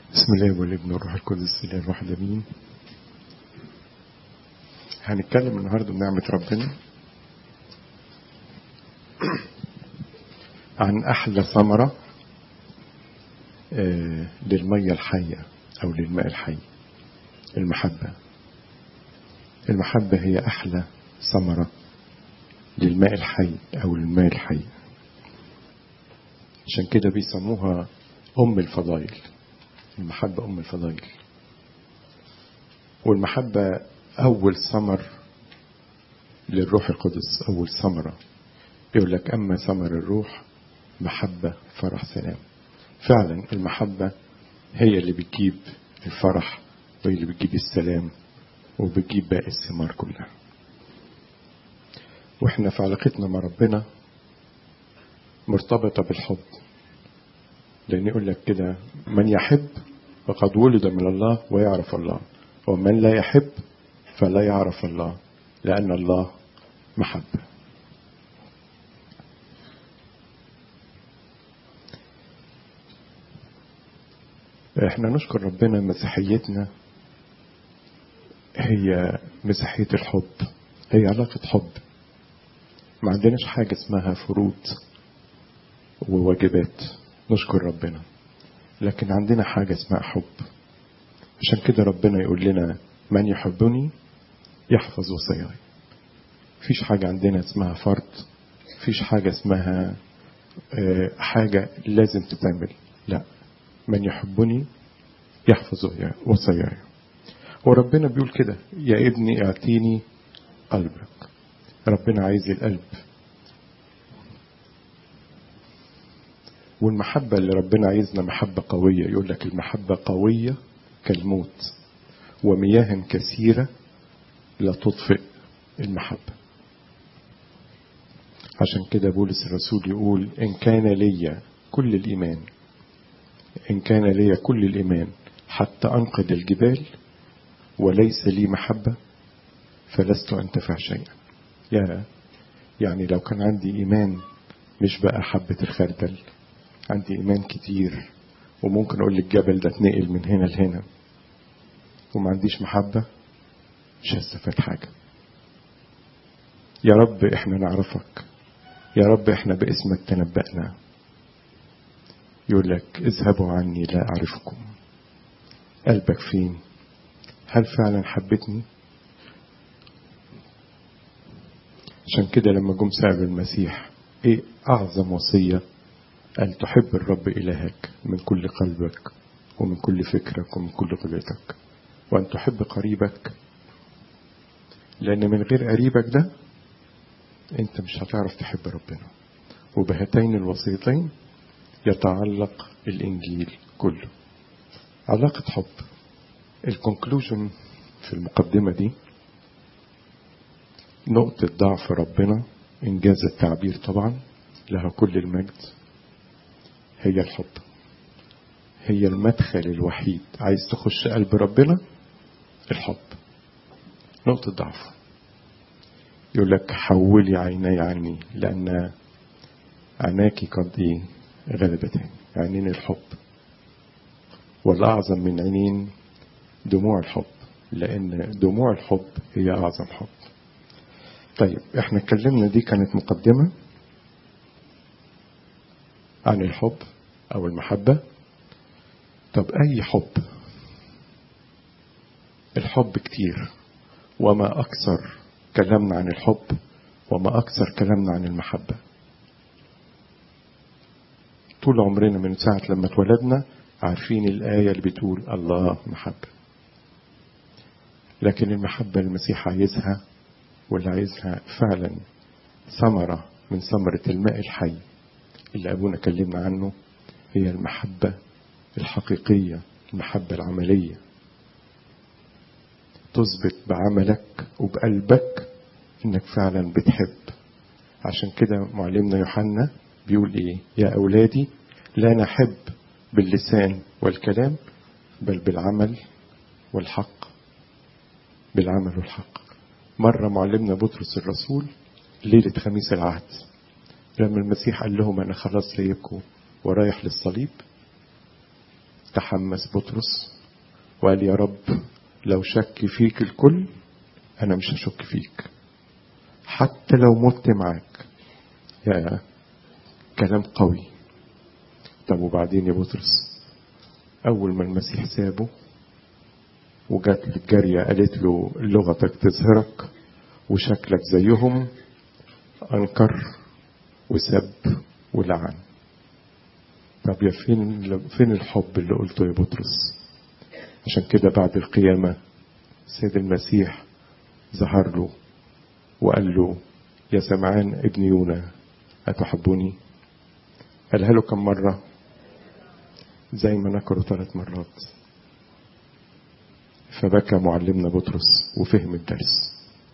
بسم الله والابن والروح القدس الاله الواحد امين هنتكلم النهارده بنعمه ربنا عن احلى ثمره آه، للميه الحيه او للماء الحي المحبه المحبه هي احلى ثمره للماء الحي او للماء الحي عشان كده بيسموها ام الفضائل المحبة أم الفضائل والمحبة أول ثمر للروح القدس أول ثمرة يقول لك أما ثمر الروح محبة فرح سلام فعلا المحبة هي اللي بتجيب الفرح وهي اللي بتجيب السلام وبتجيب باقي الثمار كلها واحنا في علاقتنا مع ربنا مرتبطة بالحب لأن يقول لك كده من يحب فقد ولد من الله ويعرف الله ومن لا يحب فلا يعرف الله لأن الله محبة احنا نشكر ربنا مسيحيتنا هي مسيحية الحب هي علاقة حب ما عندناش حاجة اسمها فروض وواجبات نشكر ربنا لكن عندنا حاجة اسمها حب عشان كده ربنا يقول لنا من يحبني يحفظ وصاياي فيش حاجة عندنا اسمها فرض فيش حاجة اسمها حاجة لازم تتعمل لا من يحبني يحفظ وصاياي وربنا بيقول كده يا ابني اعطيني قلبك ربنا عايز القلب والمحبة اللي ربنا عايزنا محبة قوية يقول لك المحبة قوية كالموت ومياه كثيرة لا تطفئ المحبة عشان كده بولس الرسول يقول إن كان لي كل الإيمان إن كان لي كل الإيمان حتى أنقذ الجبال وليس لي محبة فلست أنتفع شيئا يا يعني لو كان عندي إيمان مش بقى حبة الخردل عندي إيمان كتير وممكن أقول للجبل ده اتنقل من هنا لهنا وما عنديش محبة مش هستفاد حاجة يا رب احنا نعرفك يا رب احنا باسمك تنبأنا يقول لك اذهبوا عني لا أعرفكم قلبك فين هل فعلا حبتني عشان كده لما جم سألوا المسيح ايه أعظم وصية أن تحب الرب إلهك من كل قلبك ومن كل فكرك ومن كل قدرتك وأن تحب قريبك لأن من غير قريبك ده أنت مش هتعرف تحب ربنا وبهاتين الوصيتين يتعلق الإنجيل كله علاقة حب الكونكلوجن في المقدمة دي نقطة ضعف ربنا إنجاز التعبير طبعا لها كل المجد هي الحب هي المدخل الوحيد عايز تخش قلب ربنا الحب نقطة ضعف يقول لك حولي عيني عني لأن عيناك قد إيه غلبتين عينين الحب والأعظم من عينين دموع الحب لأن دموع الحب هي أعظم حب طيب احنا اتكلمنا دي كانت مقدمة عن الحب أو المحبة طب أي حب الحب كتير وما أكثر كلامنا عن الحب وما أكثر كلامنا عن المحبة طول عمرنا من ساعة لما اتولدنا عارفين الآية اللي بتقول الله محبة لكن المحبة المسيح عايزها واللي عايزها فعلا ثمرة من ثمرة الماء الحي اللي أبونا كلمنا عنه هي المحبة الحقيقية المحبة العملية تثبت بعملك وبقلبك انك فعلا بتحب عشان كده معلمنا يوحنا بيقول ايه يا اولادي لا نحب باللسان والكلام بل بالعمل والحق بالعمل والحق مرة معلمنا بطرس الرسول ليلة خميس العهد لما المسيح قال لهم أنا خلاص سايبكم ورايح للصليب تحمس بطرس وقال يا رب لو شك فيك الكل أنا مش هشك فيك حتى لو مت معاك يا كلام قوي طب وبعدين يا بطرس أول ما المسيح سابه وجات الجارية قالت له لغتك تظهرك وشكلك زيهم أنكر وسب ولعن طب يا فين فين الحب اللي قلته يا بطرس عشان كده بعد القيامة سيد المسيح ظهر له وقال له يا سمعان ابن يونا أتحبني قالها له كم مرة زي ما نكروا ثلاث مرات فبكى معلمنا بطرس وفهم الدرس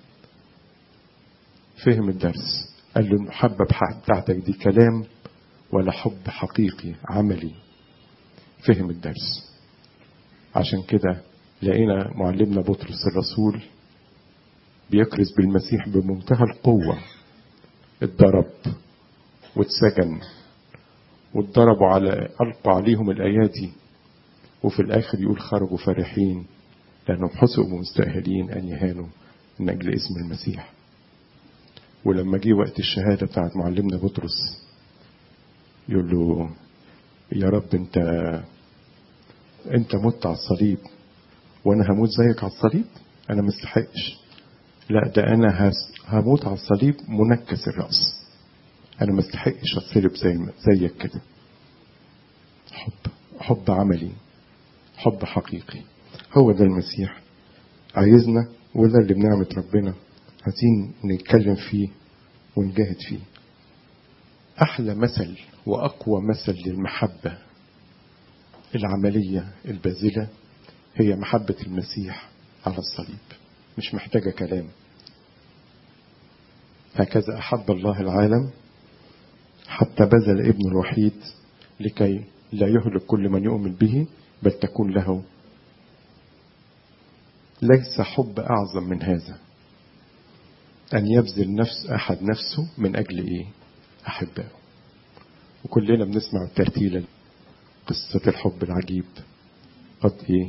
فهم الدرس قال له المحبة بتاعتك دي كلام ولا حب حقيقي عملي فهم الدرس عشان كده لقينا معلمنا بطرس الرسول بيكرز بالمسيح بمنتهى القوة اتضرب واتسجن واتضربوا على ألقوا عليهم الأيادي وفي الآخر يقول خرجوا فرحين لأنهم حسبوا مستأهلين أن يهانوا من أجل اسم المسيح ولما جه وقت الشهادة بتاعت معلمنا بطرس يقول له يا رب انت انت مت على الصليب وانا هموت زيك على الصليب انا مستحقش لا ده انا هموت على الصليب منكس الراس انا مستحقش اتصلب زي زيك كده حب حب عملي حب حقيقي هو ده المسيح عايزنا وده اللي بنعمة ربنا عايزين نتكلم فيه ونجاهد فيه أحلى مثل وأقوى مثل للمحبة العملية الباذلة هي محبة المسيح على الصليب مش محتاجة كلام هكذا أحب الله العالم حتى بذل ابن الوحيد لكي لا يهلك كل من يؤمن به بل تكون له ليس حب أعظم من هذا أن يبذل نفس أحد نفسه من أجل إيه أحبائه وكلنا بنسمع الترتيلة قصة الحب العجيب قد إيه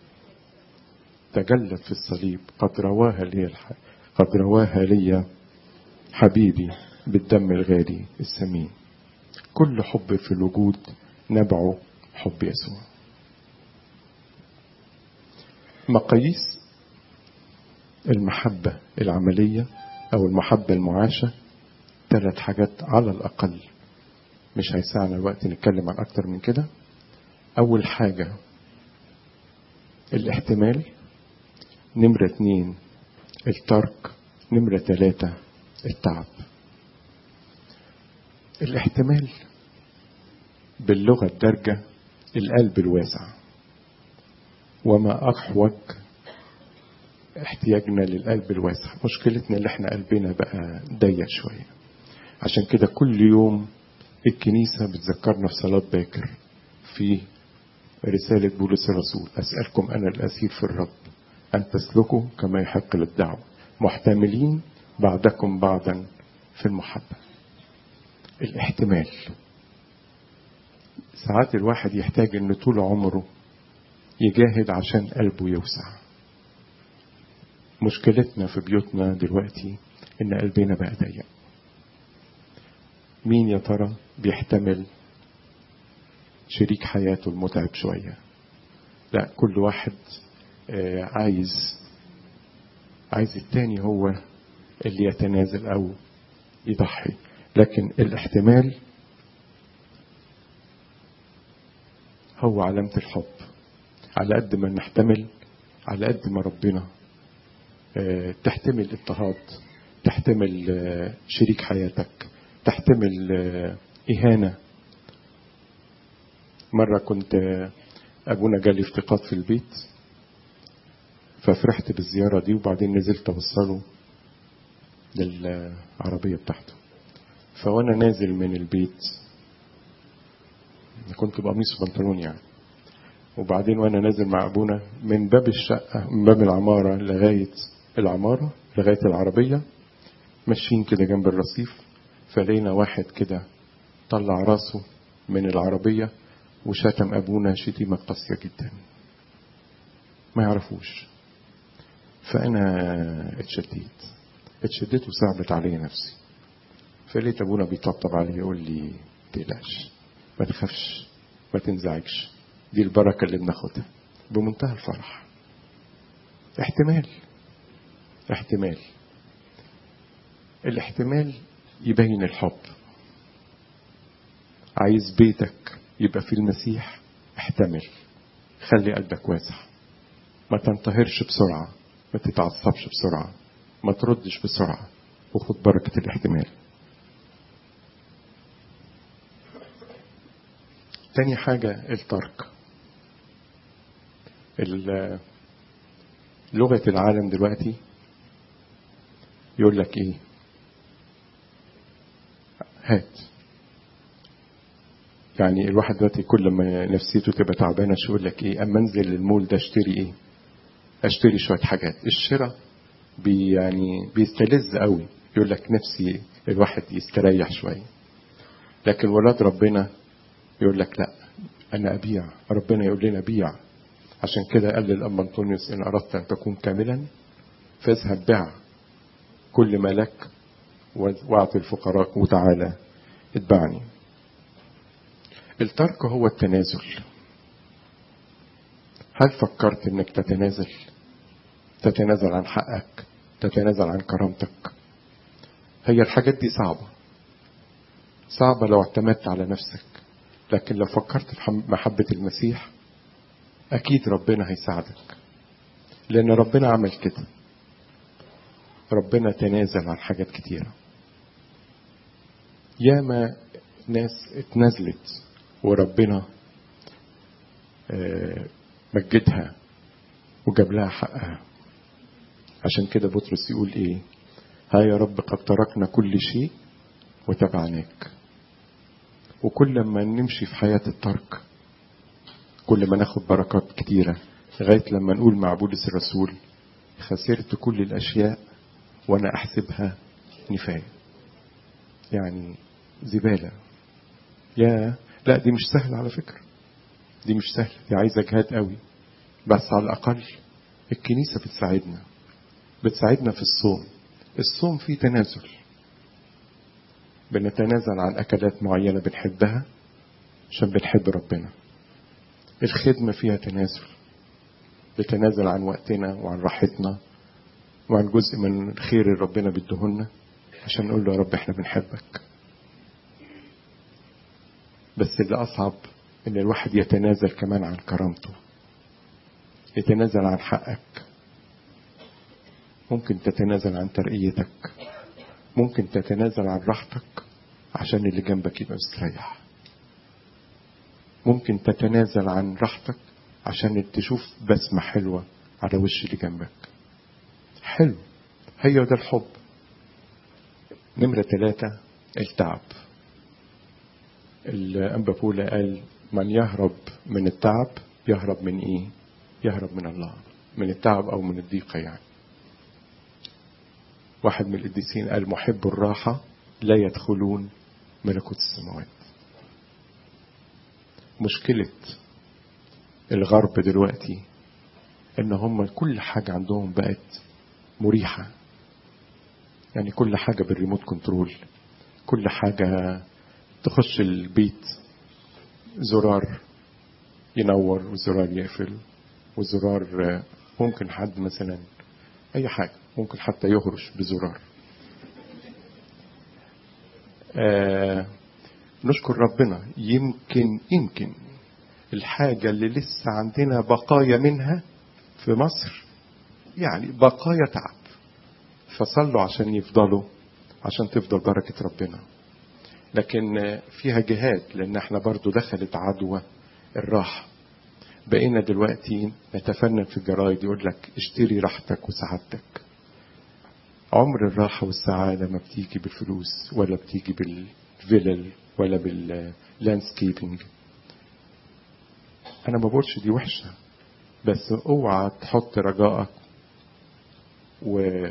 تجلت في الصليب قد رواها لي الح... قد رواها لي حبيبي بالدم الغالي الثمين كل حب في الوجود نبعه حب يسوع مقاييس المحبة العملية أو المحبة المعاشة ثلاث حاجات على الأقل مش هيسعنا الوقت نتكلم عن أكتر من كده أول حاجة الاحتمال نمرة اتنين الترك نمرة ثلاثة التعب الاحتمال باللغة الدارجة القلب الواسع وما أحوج احتياجنا للقلب الواسع مشكلتنا اللي احنا قلبنا بقى ضيق شوية عشان كده كل يوم الكنيسة بتذكرنا في صلاة باكر في رسالة بولس الرسول أسألكم أنا الأسير في الرب أن تسلكوا كما يحق للدعوة محتملين بعدكم بعدا في المحبة الاحتمال ساعات الواحد يحتاج ان طول عمره يجاهد عشان قلبه يوسع مشكلتنا في بيوتنا دلوقتي ان قلبنا بقى ضيق مين يا ترى بيحتمل شريك حياته المتعب شوية لا كل واحد عايز عايز التاني هو اللي يتنازل او يضحي لكن الاحتمال هو علامة الحب على قد ما نحتمل على قد ما ربنا تحتمل اضطهاد تحتمل شريك حياتك تحتمل إهانة مرة كنت أبونا جالي افتقاد في البيت ففرحت بالزيارة دي وبعدين نزلت أوصله للعربية بتاعته فوانا نازل من البيت كنت بقميص وبنطلون يعني وبعدين وانا نازل مع ابونا من باب الشقة من باب العمارة لغاية العمارة لغاية العربية ماشيين كده جنب الرصيف فلقينا واحد كده طلع راسه من العربية وشتم أبونا شتيمة قاسية جدا ما يعرفوش فأنا اتشديت اتشديت وصعبت علي نفسي فلقيت أبونا بيطبطب علي يقول لي تقلقش ما تخافش ما تنزعجش دي البركة اللي بناخدها بمنتهى الفرح احتمال احتمال الاحتمال يبين الحب عايز بيتك يبقى في المسيح احتمل خلي قلبك واسع ما تنتهرش بسرعة ما تتعصبش بسرعة ما تردش بسرعة وخد بركة الاحتمال تاني حاجة الترك لغة العالم دلوقتي يقول لك ايه هات يعني الواحد دلوقتي كل ما نفسيته تبقى تعبانه شو يقول لك ايه اما انزل المول ده اشتري ايه اشتري شويه حاجات الشراء بي يعني بيستلذ قوي يقول لك نفسي الواحد يستريح شويه لكن ولاد ربنا يقول لك لا انا ابيع ربنا يقول لنا بيع عشان كده قال للأب أنطونيوس إن أردت أن تكون كاملا فاذهب بع كل ما لك واعطي الفقراء وتعالى اتبعني الترك هو التنازل هل فكرت انك تتنازل تتنازل عن حقك تتنازل عن كرامتك هي الحاجات دي صعبة صعبة لو اعتمدت على نفسك لكن لو فكرت في محبة المسيح أكيد ربنا هيساعدك لأن ربنا عمل كده ربنا تنازل عن حاجات كتيرة ياما ناس اتنازلت وربنا مجدها وجاب لها حقها عشان كده بطرس يقول ايه ها يا رب قد تركنا كل شيء وتبعناك وكل ما نمشي في حياة الترك كل ما ناخد بركات كتيرة لغاية لما نقول مع بولس الرسول خسرت كل الأشياء وأنا أحسبها نفاية يعني زبالة يا لا دي مش سهلة على فكرة دي مش سهلة دي عايزة جهاد قوي بس على الأقل الكنيسة بتساعدنا بتساعدنا في الصوم الصوم فيه تنازل بنتنازل عن أكلات معينة بنحبها عشان بنحب ربنا الخدمة فيها تنازل بتنازل عن وقتنا وعن راحتنا وعن جزء من الخير اللي ربنا بيديهولنا عشان نقول له يا رب احنا بنحبك بس اللي أصعب إن الواحد يتنازل كمان عن كرامته يتنازل عن حقك ممكن تتنازل عن ترقيتك ممكن تتنازل عن راحتك عشان اللي جنبك يبقى مستريح ممكن تتنازل عن راحتك عشان تشوف بسمة حلوة على وش اللي جنبك حلو هي ده الحب نمرة ثلاثة التعب الأنبا بولا قال من يهرب من التعب يهرب من إيه يهرب من الله من التعب أو من الضيقة يعني واحد من القديسين قال محب الراحة لا يدخلون ملكوت السماوات مشكلة الغرب دلوقتي ان هم كل حاجة عندهم بقت مريحة يعني كل حاجة بالريموت كنترول كل حاجة تخش البيت زرار ينور وزرار يقفل وزرار ممكن حد مثلا اي حاجة ممكن حتى يهرش بزرار آه نشكر ربنا يمكن يمكن الحاجة اللي لسه عندنا بقايا منها في مصر يعني بقايا تعب فصلوا عشان يفضلوا عشان تفضل بركة ربنا لكن فيها جهاد لان احنا برضو دخلت عدوى الراحة بقينا دلوقتي نتفنن في الجرايد يقول لك اشتري راحتك وسعادتك عمر الراحة والسعادة ما بتيجي بالفلوس ولا بتيجي بالفلل ولا باللاندسكيبنج انا ما بقولش دي وحشة بس اوعى تحط رجائك و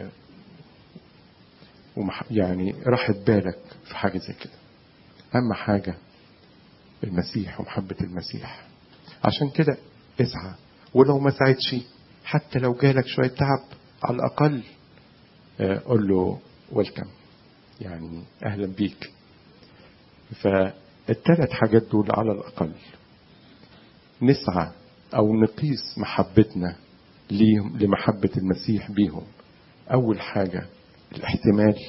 ومح... يعني راحة بالك في حاجة زي كده أهم حاجة المسيح ومحبة المسيح عشان كده اسعى ولو ما ساعدش حتى لو جالك شوية تعب على الأقل قول له ويلكم يعني أهلا بيك فالثلاث حاجات دول على الأقل نسعى أو نقيس محبتنا ليهم لمحبة المسيح بيهم أول حاجة الاحتمال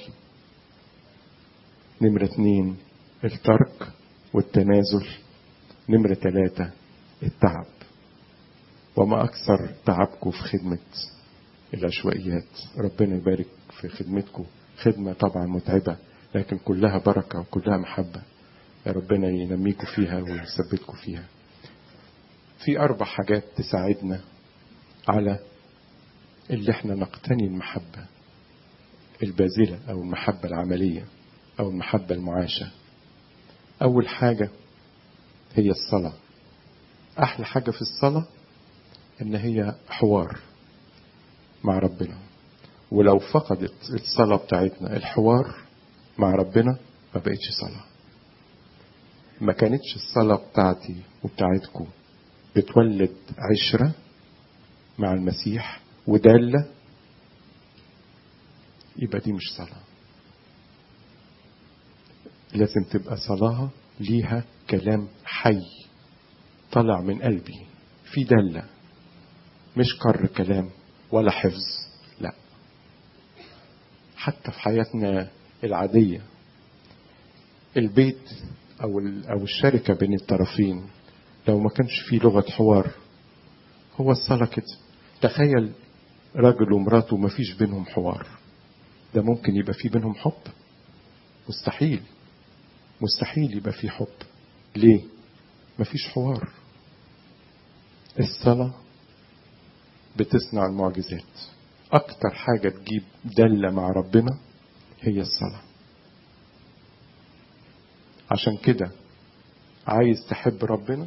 نمرة اتنين الترك والتنازل نمرة ثلاثة التعب وما أكثر تعبكم في خدمة العشوائيات ربنا يبارك في خدمتكم خدمة طبعا متعبة لكن كلها بركة وكلها محبة يا ربنا ينميكم فيها ويثبتكم فيها في أربع حاجات تساعدنا على اللي احنا نقتني المحبة البازلة أو المحبة العملية أو المحبة المعاشة أول حاجة هي الصلاة أحلى حاجة في الصلاة إن هي حوار مع ربنا ولو فقدت الصلاة بتاعتنا الحوار مع ربنا ما بقتش صلاة ما كانتش الصلاة بتاعتي وبتاعتكم بتولد عشرة مع المسيح ودالة يبقى دي مش صلاة لازم تبقى صلاة ليها كلام حي طلع من قلبي في دالة مش كر كلام ولا حفظ لا حتى في حياتنا العادية البيت أو أو الشركة بين الطرفين لو ما كانش في لغة حوار هو الصلاة كده تخيل راجل ومراته ما فيش بينهم حوار ده ممكن يبقى في بينهم حب مستحيل مستحيل يبقى في حب ليه مفيش حوار الصلاة بتصنع المعجزات أكتر حاجة تجيب دلة مع ربنا هي الصلاة عشان كده عايز تحب ربنا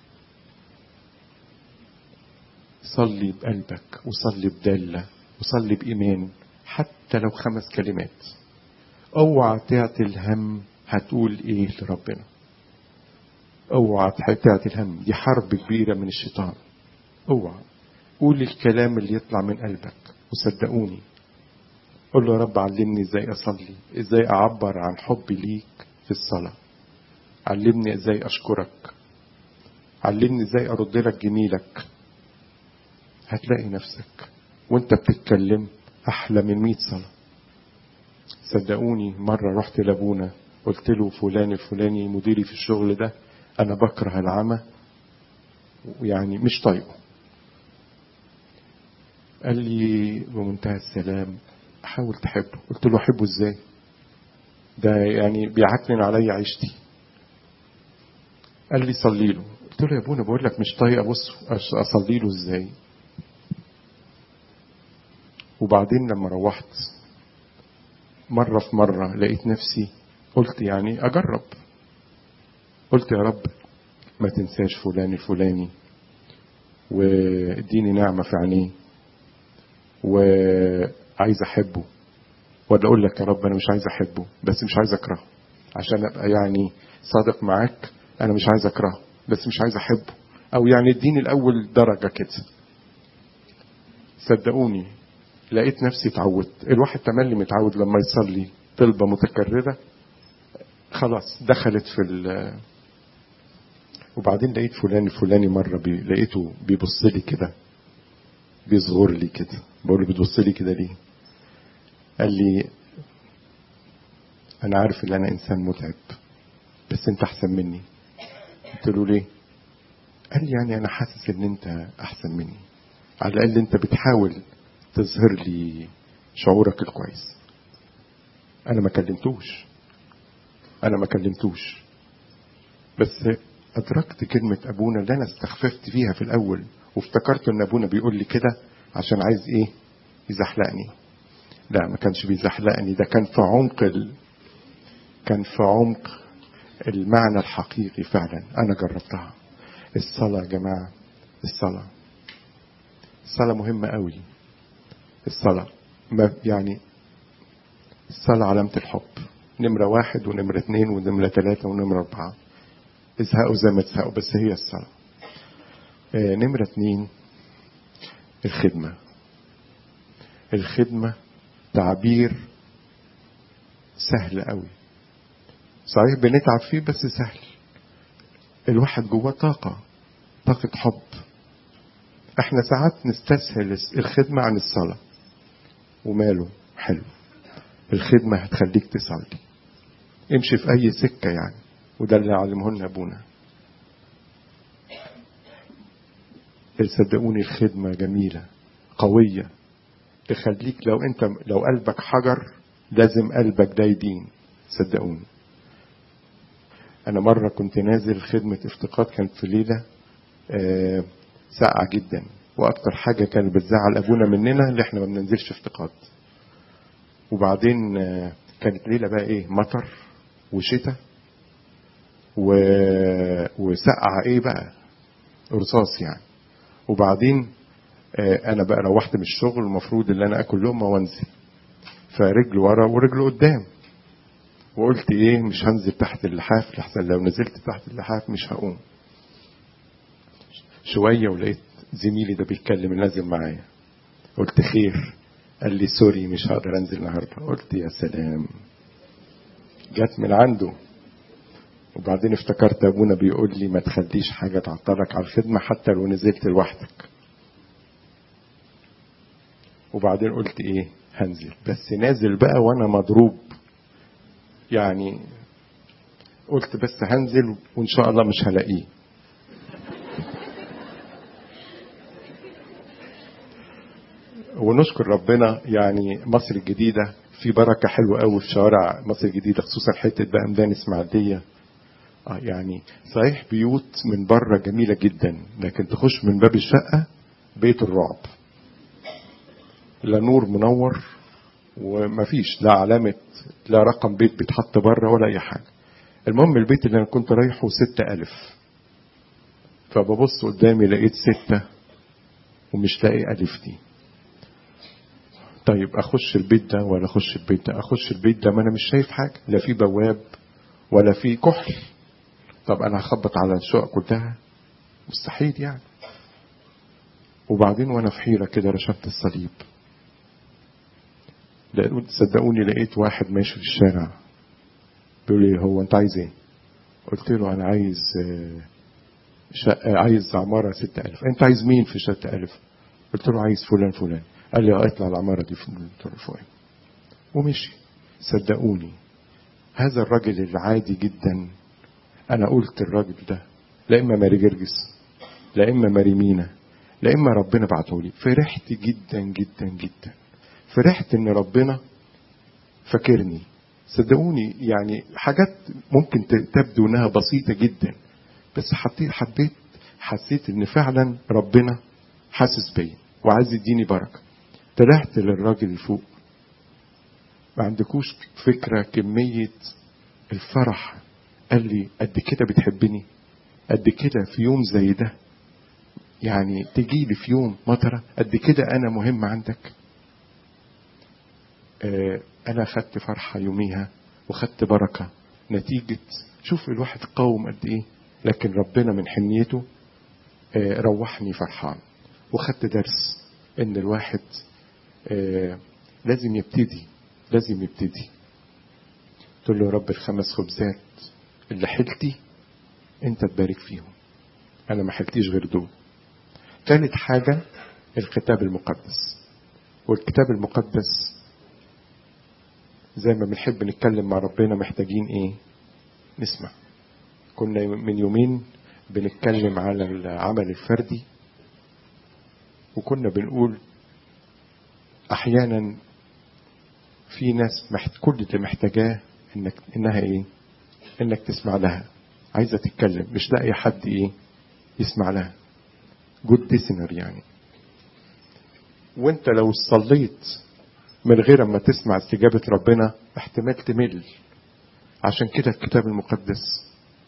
صلي بقلبك وصلي بدلة وصلي بإيمان حتى لو خمس كلمات اوعى تعطي الهم هتقول ايه لربنا اوعى تعطي الهم دي حرب كبيرة من الشيطان اوعى قول الكلام اللي يطلع من قلبك وصدقوني قول له يا رب علمني ازاي اصلي ازاي اعبر عن حبي ليك في الصلاة علمني ازاي اشكرك علمني ازاي ارد لك جميلك هتلاقي نفسك وانت بتتكلم احلى من مئة صلاة صدقوني مرة رحت لابونا قلت له فلان الفلاني مديري في الشغل ده انا بكره العمى ويعني مش طايقه قال لي بمنتهى السلام حاول تحبه قلت له احبه ازاي ده يعني بيعكنن عليا عيشتي قال لي صلي له قلت له يا ابونا بقول لك مش طايق ابص اصلي له ازاي وبعدين لما روحت مرة في مرة لقيت نفسي قلت يعني أجرب قلت يا رب ما تنساش فلان الفلاني واديني نعمة في عينيه وعايز أحبه ولا أقول لك يا رب أنا مش عايز أحبه بس مش عايز أكرهه عشان أبقى يعني صادق معاك أنا مش عايز أكرهه بس مش عايز أحبه أو يعني اديني الأول درجة كده صدقوني لقيت نفسي اتعودت الواحد تملي متعود لما يصلي طلبة متكررة خلاص دخلت في ال وبعدين لقيت فلان الفلاني مرة بي... لقيته بيبص لي كده بيصغر لي كده بقول له بتبص لي كده ليه قال لي انا عارف ان انا انسان متعب بس انت احسن مني قلت له ليه قال لي يعني انا حاسس ان انت احسن مني على الاقل انت بتحاول تظهر لي شعورك الكويس انا ما كلمتوش انا ما كلمتوش بس ادركت كلمة ابونا اللي انا استخففت فيها في الاول وافتكرت ان ابونا بيقول لي كده عشان عايز ايه يزحلقني لا ما كانش بيزحلقني ده كان في عمق ال... كان في عمق المعنى الحقيقي فعلا انا جربتها الصلاة يا جماعة الصلاة الصلاة مهمة قوي الصلاة ما يعني الصلاة علامة الحب نمرة واحد ونمرة اثنين ونمرة ثلاثة ونمرة أربعة ازهقوا زي ما تزهقوا بس هي الصلاة آه نمرة اتنين الخدمة الخدمة تعبير سهل قوي صحيح بنتعب فيه بس سهل الواحد جواه طاقة طاقة حب احنا ساعات نستسهل الخدمة عن الصلاة وماله حلو الخدمة هتخليك تصلي امشي في اي سكة يعني وده اللي علمه لنا ابونا صدقوني الخدمة جميلة قوية تخليك لو انت لو قلبك حجر لازم قلبك ده يدين صدقوني انا مرة كنت نازل خدمة افتقاد كانت في ليلة آه ساقعة جدا واكتر حاجة كانت بتزعل ابونا مننا اللي احنا ما بننزلش افتقاد وبعدين آه كانت ليلة بقى ايه مطر وشتاء و... وسقعة ايه بقى رصاص يعني وبعدين آه انا بقى روحت من الشغل المفروض ان انا اكل لقمه وانزل فرجل ورا ورجل قدام وقلت ايه مش هنزل تحت اللحاف لحسن لو نزلت تحت اللحاف مش هقوم شويه ولقيت زميلي ده بيتكلم نازل معايا قلت خير قال لي سوري مش هقدر انزل النهارده قلت يا سلام جت من عنده وبعدين افتكرت ابونا بيقول لي ما تخليش حاجه تعطلك على الخدمه حتى لو نزلت لوحدك وبعدين قلت ايه هنزل بس نازل بقى وانا مضروب يعني قلت بس هنزل وان شاء الله مش هلاقيه ونشكر ربنا يعني مصر الجديدة في بركة حلوة قوي في شوارع مصر الجديدة خصوصا حتة بقى ميدان اسماعيلية اه يعني صحيح بيوت من بره جميلة جدا لكن تخش من باب الشقة بيت الرعب لا نور منور ومفيش لا علامة لا رقم بيت بيتحط بره ولا أي حاجة المهم البيت اللي أنا كنت رايحه ستة ألف فببص قدامي لقيت ستة ومش لاقي ألف دي طيب أخش البيت ده ولا أخش البيت ده أخش البيت ده ما أنا مش شايف حاجة لا في بواب ولا في كحل طب أنا هخبط على الشقق كلها مستحيل يعني وبعدين وأنا في حيرة كده رشبت الصليب صدقوني لقيت واحد ماشي في الشارع بيقول لي هو انت عايز ايه قلت له انا عايز شقة عايز عمارة ستة ألف انت عايز مين في ستة ألف قلت له عايز فلان فلان قال لي اه اطلع العمارة دي في الفلاني ومشي صدقوني هذا الراجل العادي جدا انا قلت الراجل ده لا اما ماري جرجس لا اما ماري مينا لا اما ربنا بعته لي فرحت جدا جدا جدا فرحت ان ربنا فاكرني صدقوني يعني حاجات ممكن تبدو انها بسيطة جدا بس حطيت حبيت حسيت ان فعلا ربنا حاسس بيا وعايز يديني بركة طلعت للراجل اللي فوق ما عندكوش فكرة كمية الفرح قال لي قد كده بتحبني قد كده في يوم زي ده يعني تجي لي في يوم مطرة قد كده أنا مهم عندك أنا خدت فرحة يوميها وخدت بركة نتيجة شوف الواحد قاوم قد إيه لكن ربنا من حنيته روحني فرحان وخدت درس إن الواحد لازم يبتدي لازم يبتدي قلت له يا رب الخمس خبزات اللي حلتي انت تبارك فيهم انا ما حلتيش غير دول ثالث حاجة الكتاب المقدس والكتاب المقدس زي ما بنحب نتكلم مع ربنا محتاجين ايه نسمع كنا من يومين بنتكلم على العمل الفردي وكنا بنقول احيانا في ناس محت... كل اللي محتاجاه انك انها ايه انك تسمع لها عايزه تتكلم مش لاقي حد ايه يسمع لها جود listener يعني وانت لو صليت من غير ما تسمع استجابة ربنا احتمال تمل عشان كده الكتاب المقدس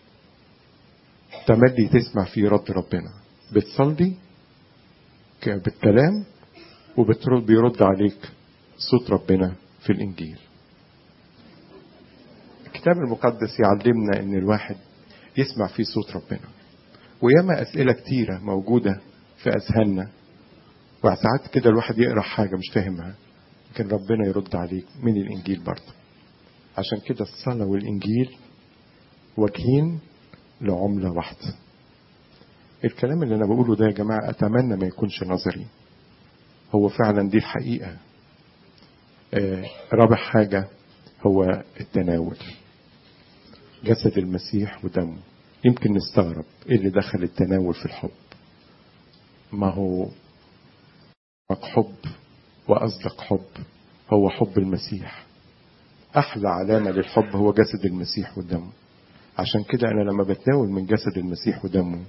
تملي تسمع فيه رد ربنا بتصلي بالكلام وبترد بيرد عليك صوت ربنا في الإنجيل الكتاب المقدس يعلمنا ان الواحد يسمع فيه صوت ربنا وياما أسئلة كتيرة موجودة في أذهاننا وساعات كده الواحد يقرأ حاجة مش فاهمها لكن ربنا يرد عليك من الإنجيل برضه عشان كده الصلاة والإنجيل وجهين لعملة واحدة الكلام اللي أنا بقوله ده يا جماعة أتمنى ما يكونش نظري هو فعلا دي الحقيقة آه رابع حاجة هو التناول جسد المسيح ودمه يمكن نستغرب ايه اللي دخل التناول في الحب ما هو حب وأصدق حب هو حب المسيح أحلى علامة للحب هو جسد المسيح ودمه عشان كده أنا لما بتناول من جسد المسيح ودمه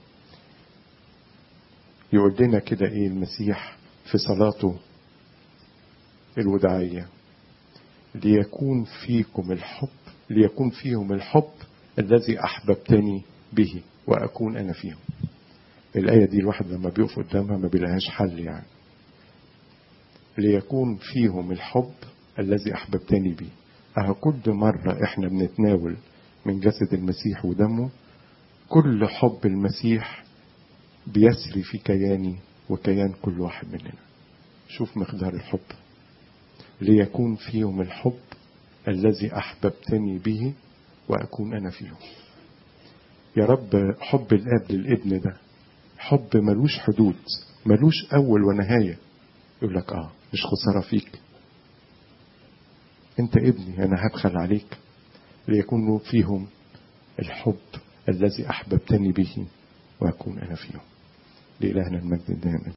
يقول لنا كده إيه المسيح في صلاته الوداعية ليكون فيكم الحب ليكون فيهم الحب الذي أحببتني به وأكون أنا فيهم الآية دي الواحد لما بيقف قدامها ما بيلاقيهاش حل يعني ليكون فيهم الحب الذي أحببتني به أهو كل مرة إحنا بنتناول من جسد المسيح ودمه كل حب المسيح بيسري في كياني وكيان كل واحد مننا شوف مقدار الحب ليكون فيهم الحب الذي أحببتني به وأكون أنا فيهم يا رب حب الآب للابن ده حب ملوش حدود ملوش أول ونهاية يقول لك آه مش خسارة فيك أنت ابني أنا هبخل عليك ليكون فيهم الحب الذي أحببتني به وأكون أنا فيهم لإلهنا المجد دائما